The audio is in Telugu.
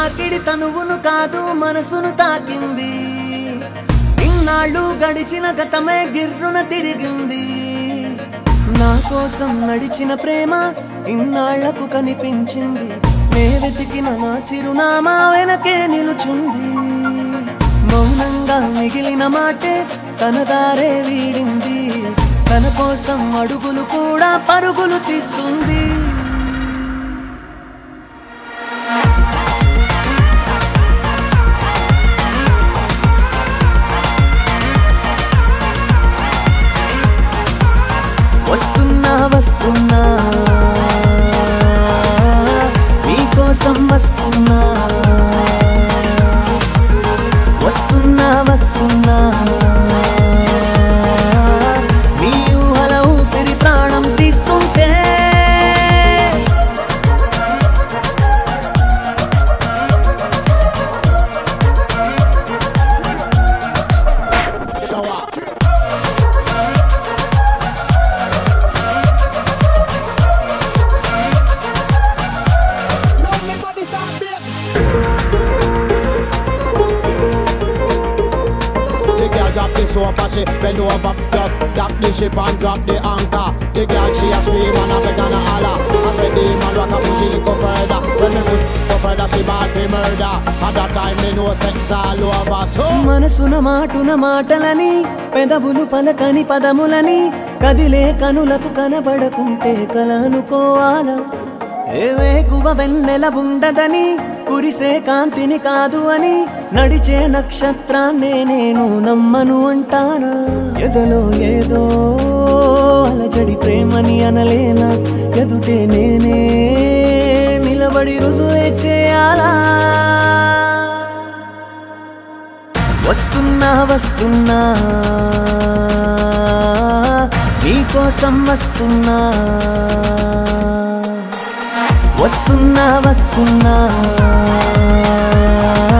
తాకిడి తనువును కాదు మనసును తాకింది ఇన్నాళ్ళు గడిచిన గతమే గిర్రున తిరిగింది నా కోసం నడిచిన ప్రేమ ఇన్నాళ్లకు కనిపించింది నే వెతికిన నా చిరునామా వెనకే నిలుచుంది మౌనంగా మిగిలిన మాటే తన దారే వీడింది తన కోసం అడుగులు కూడా పరుగులు తీస్తుంది వస్తున్నా వస్తున్నా నీకోసం వస్తున్నా వస్తున్నా వస్తున్నా నీ ఊహల ఊపిరి ప్రాణం తీస్తుంటే The girl drop the soap and she bend over Just dock the ship and drop the anchor The girl she a scream and a beg and a holler I said the man rock a push it little further When me push go further she bad for murder At that time me know sex all over So మనసున మాటున మాటలని పెదవులు పలకని పదములని కదిలే కనులకు కనబడకుంటే కల అనుకోవాలా ఏ వేకువ వెన్నెల ఉండదని కురిసే కాంతిని కాదు అని నడిచే నక్షత్రాన్నే నేను నమ్మను అంటానా ఎదలో ఏదో అలజడి ప్రేమని అనలేనా ఎదుటే నేనే నిలబడి రుజువే చేయాలా వస్తున్నా వస్తున్నా నీకోసం వస్తున్నా వస్తున్నా వస్తున్నా